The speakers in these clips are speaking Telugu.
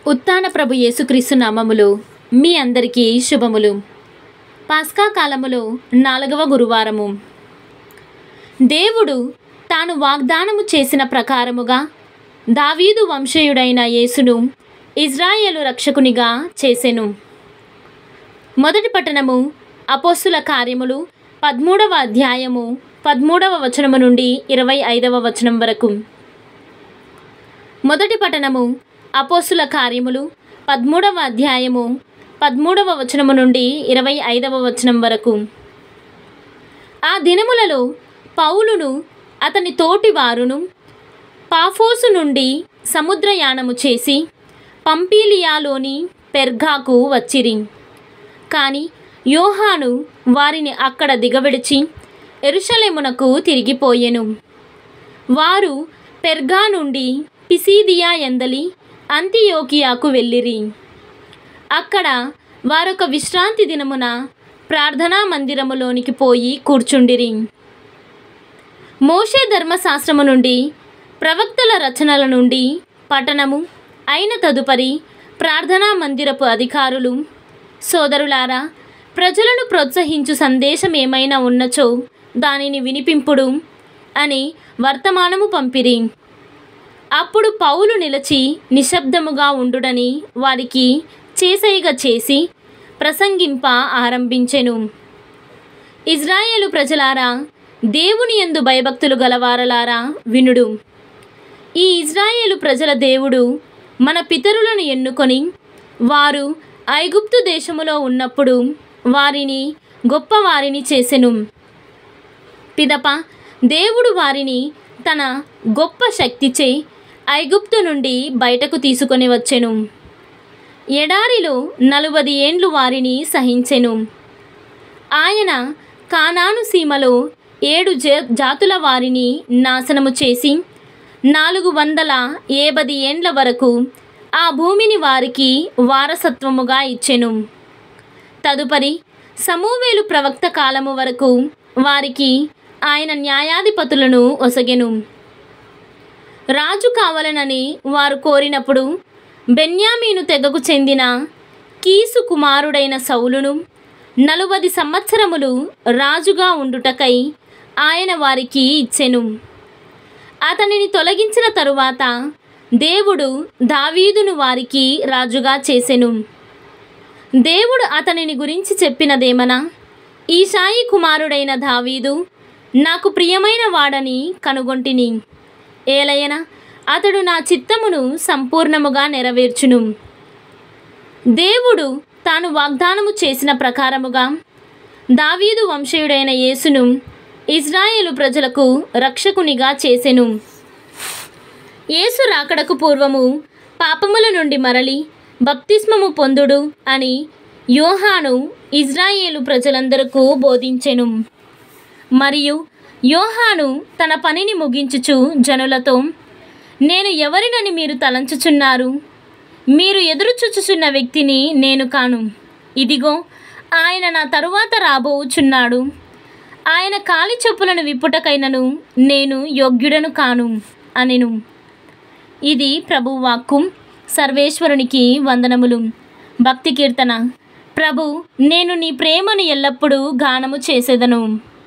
ఉత్తాన ప్రభు యేసుక్రీస్తు నామములు మీ అందరికీ శుభములు పాస్కా కాలములో నాలుగవ గురువారము దేవుడు తాను వాగ్దానము చేసిన ప్రకారముగా దావీదు వంశీయుడైన యేసును ఇజ్రాయేలు రక్షకునిగా చేసెను మొదటి పట్టణము అపోస్తుల కార్యములు పదమూడవ అధ్యాయము పదమూడవ వచనము నుండి ఇరవై ఐదవ వచనం వరకు మొదటి పట్టణము అపోస్తుల కార్యములు పదమూడవ అధ్యాయము పదమూడవ వచనము నుండి ఇరవై ఐదవ వచనం వరకు ఆ దినములలో పౌలును అతని తోటి వారును పాఫోసు నుండి సముద్రయానము చేసి పంపీలియాలోని పెర్గాకు వచ్చిరి కానీ యోహాను వారిని అక్కడ దిగవిడిచి ఎరుషలేమునకు తిరిగిపోయెను వారు పెర్గా నుండి పిసీదియా ఎందలి అంతియోకియాకు వెళ్ళిరి అక్కడ వారొక విశ్రాంతి దినమున ప్రార్థనా మందిరములోనికి పోయి కూర్చుండిరి మోషే ధర్మశాస్త్రము నుండి ప్రవక్తల రచనల నుండి పఠనము అయిన తదుపరి ప్రార్థనా మందిరపు అధికారులు సోదరులారా ప్రజలను ప్రోత్సహించు సందేశం ఏమైనా ఉన్నచో దానిని వినిపింపుడు అని వర్తమానము పంపిరి అప్పుడు పౌలు నిలిచి నిశ్శబ్దముగా ఉండుడని వారికి చేసైగ చేసి ప్రసంగింప ఆరంభించెను ఇజ్రాయేలు ప్రజలారా దేవుని యందు భయభక్తులు గలవారలారా వినుడు ఈ ఇజ్రాయేలు ప్రజల దేవుడు మన పితరులను ఎన్నుకొని వారు ఐగుప్తు దేశములో ఉన్నప్పుడు వారిని గొప్పవారిని చేసెను పిదప దేవుడు వారిని తన గొప్ప శక్తిచే ఐగుప్తు నుండి బయటకు తీసుకొని వచ్చెను ఎడారిలో నలువది ఏండ్లు వారిని సహించెను ఆయన కానాను సీమలో ఏడు జా జాతుల వారిని నాశనము చేసి నాలుగు వందల ఏబది ఏండ్ల వరకు ఆ భూమిని వారికి వారసత్వముగా ఇచ్చెను తదుపరి సమూవేలు ప్రవక్త కాలము వరకు వారికి ఆయన న్యాయాధిపతులను ఒసగెను రాజు కావాలనని వారు కోరినప్పుడు బెన్యామీను తెగకు చెందిన కీసు కుమారుడైన సౌలును నలువది సంవత్సరములు రాజుగా ఉండుటకై ఆయన వారికి ఇచ్చెను అతనిని తొలగించిన తరువాత దేవుడు దావీదును వారికి రాజుగా చేసెను దేవుడు అతనిని గురించి చెప్పినదేమనా ఈ సాయి కుమారుడైన దావీదు నాకు ప్రియమైన వాడని కనుగొంటిని ఏలయన అతడు నా చిత్తమును సంపూర్ణముగా నెరవేర్చును దేవుడు తాను వాగ్దానము చేసిన ప్రకారముగా దావీదు వంశీయుడైన యేసును ఇజ్రాయేలు ప్రజలకు రక్షకునిగా చేసెను యేసు రాకడకు పూర్వము పాపముల నుండి మరలి బప్తిస్మము పొందుడు అని యోహాను ఇజ్రాయేలు ప్రజలందరకు బోధించెను మరియు యోహాను తన పనిని ముగించుచు జనులతో నేను ఎవరినని మీరు తలంచుచున్నారు మీరు ఎదురుచూచుచున్న వ్యక్తిని నేను కాను ఇదిగో ఆయన నా తరువాత రాబోచున్నాడు ఆయన కాలి చెప్పులను విప్పుటకైనను నేను యోగ్యుడను కాను అనెను ఇది ప్రభు వాక్కు సర్వేశ్వరునికి వందనములు భక్తి కీర్తన ప్రభు నేను నీ ప్రేమను ఎల్లప్పుడూ గానము చేసేదను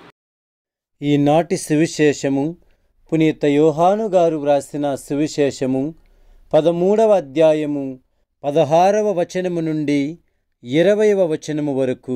ఈనాటి సువిశేషము పునీత యోహాను గారు వ్రాసిన సువిశేషము పదమూడవ అధ్యాయము పదహారవ వచనము నుండి ఇరవయవ వచనము వరకు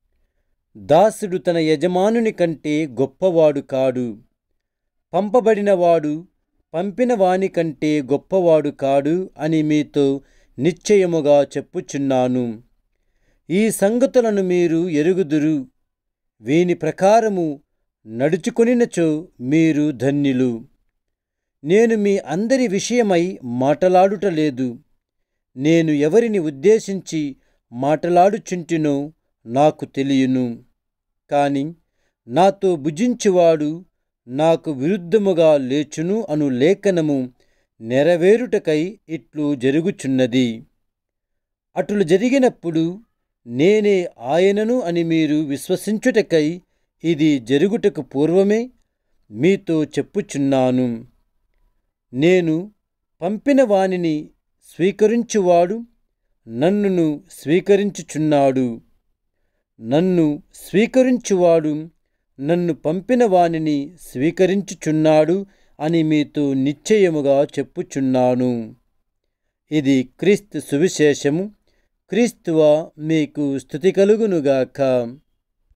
దాసుడు తన యజమానుని కంటే గొప్పవాడు కాడు పంపబడినవాడు పంపిన వాని కంటే గొప్పవాడు కాడు అని మీతో నిశ్చయముగా చెప్పుచున్నాను ఈ సంగతులను మీరు ఎరుగుదురు వీని ప్రకారము నడుచుకొనినచో మీరు ధన్యులు నేను మీ అందరి విషయమై మాటలాడుటలేదు నేను ఎవరిని ఉద్దేశించి మాటలాడుచుంటినో నాకు తెలియను కాని నాతో భుజించువాడు నాకు విరుద్ధముగా లేచును అను లేఖనము నెరవేరుటకై ఇట్లు జరుగుచున్నది అట్లు జరిగినప్పుడు నేనే ఆయనను అని మీరు విశ్వసించుటకై ఇది జరుగుటకు పూర్వమే మీతో చెప్పుచున్నాను నేను పంపిన వానిని స్వీకరించువాడు నన్నును స్వీకరించుచున్నాడు నన్ను స్వీకరించువాడు నన్ను పంపిన వానిని స్వీకరించుచున్నాడు అని మీతో నిశ్చయముగా చెప్పుచున్నాను ఇది క్రీస్తు సువిశేషము క్రీస్తువ మీకు స్థుతి కలుగునుగాక